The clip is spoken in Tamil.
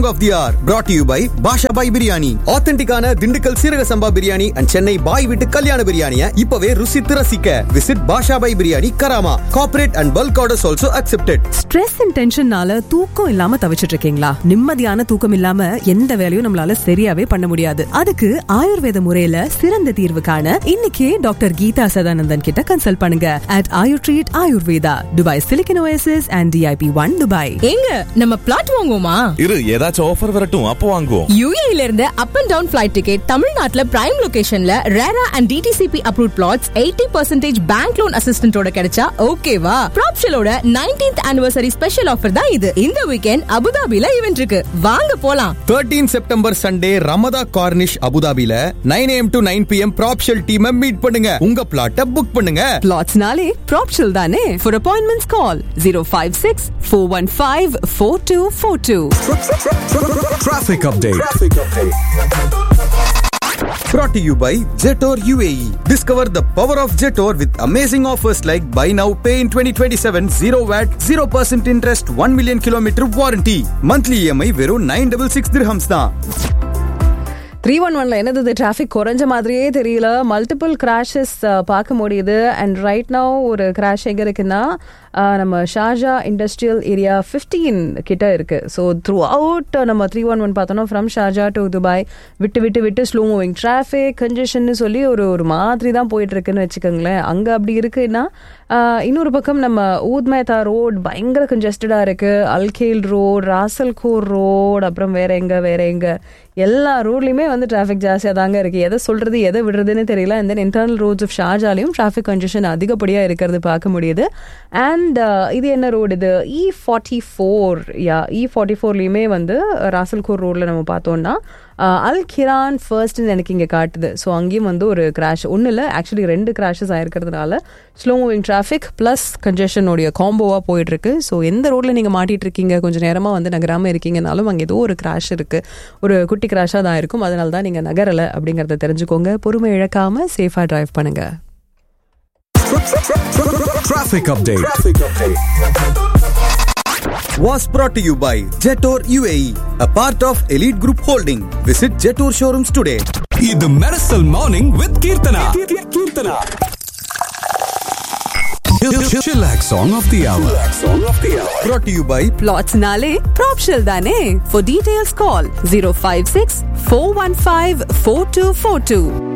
of the hour brought to you by பாஷா பாய் பிரியாணி ஆத்தென்டிக்கான திண்டுக்கல் சீரக சம்பா பிரியாணி அண்ட் சென்னை பாய் விட்டு கல்யாண பிரியாணியை இப்பவே ருசித்து ரசிக்க visit Basha Bhai Biryani Karama corporate and bulk orders also accepted stress and டென்ஷன்னால தூக்கம் இல்லாம தவிச்சிட்டு இருக்கீங்களா நிம்மதியான தூக்கம் இல்லாம எந்த வேலையும் நம்மளால சரியாவே பண்ண முடியாது அதுக்கு ஆயுர்வேத முறையில சிறந்த தீர்வு காண இன்னைக்கே டாக்டர் கீதா சதானந்தன் கிட்ட கன்சல்ட் பண்ணுங்க at Ayur treat Ayurveda Dubai silicon oasis and DIP one Dubai எங்க நம்ம பிளாட் வாங்குவோமா இரு ஏதாச்சும் ஆஃபர் வரட்டும் அப்போ வாங்குவோம் யூஏல இருந்து up and down flight ticket தமிழ்நாட்டுல பிரைம் லொகேஷன்ல RERA and DTCP approve plots eighty percentage bank loan அசிஸ்டன்டோட கிடைச்சா ஓகேவா ப்ராப்ஷலோட நைன்டீன்த் ஆனிவர்சரி ஸ்பெஷல் ஆஃபர் தான் இது இந்த வீக்கெண்ட் அபுதாபில ஈவென்ட் இருக்கு வாங்க போலாம் thirteen September Sunday Ramada Corniche அபுதாபில nine AM to nine PM Propshell டீமை மீட் பண்ணுங்க உங்க பிளாட்டை புக் பண்ணுங்க பிளாட்ஸ்னாலே ப்ராப்ஷல் தானே for appointments call zero five six four one five four two four two Traffic update. Brought to you by Jetor UAE. Discover the power of Jetor with amazing offers like buy now, pay in 2027, 0 VAT, 0% interest, 1 million kilometer warranty. Monthly EMI வெறும் 966 dirhams தான். த்ரீ ஒன் ஒன்ல என்னது டிராஃபிக் குறைஞ்ச மாதிரியே தெரியல மல்டிபிள் கிராஷஸ் பார்க்க முடியுது அண்ட் ரைட் நவ் ஒரு கிராஷ் எங்க இருக்குன்னா uh, நம்ம ஷார்ஜா இண்டஸ்ட்ரியல் ஏரியா ஃபிஃப்டீன் கிட்ட இருக்கு ஸோ த்ரூ அவுட் நம்ம த்ரீ ஒன் ஒன் பார்த்தோம்னா ஃப்ரம் ஷார்ஜா டு துபாய் விட்டு விட்டு விட்டு ஸ்லோ மூவிங் டிராஃபிக் கன்ஜெஷன் சொல்லி ஒரு ஒரு மாதிரி தான் போயிட்டு இருக்குன்னு வச்சுக்கோங்களேன் அங்கே அப்படி இருக்குன்னா uh, இன்னொரு பக்கம் நம்ம ஊத் மேத்தா ரோட் பயங்கர கன்ஜஸ்டடாக இருக்கு அல்கேல் ரோட் ராசல்கோர் ரோட் அப்புறம் வேற எங்க வேற எங்க எல்லா ரோட்லையுமே வந்து டிராஃபிக் ஜாஸ்தியாக தாங்க இருக்கு எதை சொல்றது எதை விடுறதுன்னு தெரியல and then internal roads of ஷார்ஜாலையும் டிராஃபிக் கன்ஜெஷன் அதிகப்படியாக இருக்கிறது பார்க்க முடியுது அண்ட் இது என்ன ரோடு இது E forty four yeah E forty ஃபோர்லேயுமே வந்து ராசல்கோர் ரோடில் நம்ம பார்த்தோம்னா அல் கிரான் ஃபர்ஸ்ட்னு எனக்கு இங்கே காட்டுது ஸோ அங்கேயும் வந்து ஒரு கிராஷ் ஒன்றும் இல்லை ஆக்சுவலி ரெண்டு கிராஷஸ் ஆயிருக்கிறதுனால ஸ்லோ மூவிங் டிராஃபிக் ப்ளஸ் கன்ஜெஷனுடைய காம்போவாக போயிட்டு இருக்கு ஸோ எந்த ரோட்டில் நீங்கள் மாட்டிட்டு இருக்கீங்க கொஞ்சம் நேரமாக வந்து நகராமல் இருக்கீங்கனாலும் அங்கே ஏதோ ஒரு கிராஷ் இருக்கு ஒரு குட்டி கிராஷாக தான் இருக்கும் அதனால தான் நீங்கள் நகரலை அப்படிங்கிறத தெரிஞ்சுக்கோங்க பொறுமை இழக்காம சேஃபாக டிரைவ் பண்ணுங்க Traffic update. Was brought to you by Jetor UAE, a part of Elite Group Holding. Visit Jetor showrooms today. இது Mersal morning with Keerthana Keerthana Chillax song of the hour. Brought to you by பிளாட்ஸ்னாலே ப்ராப்ஷல் தானே for details call zero five six four one five four two four two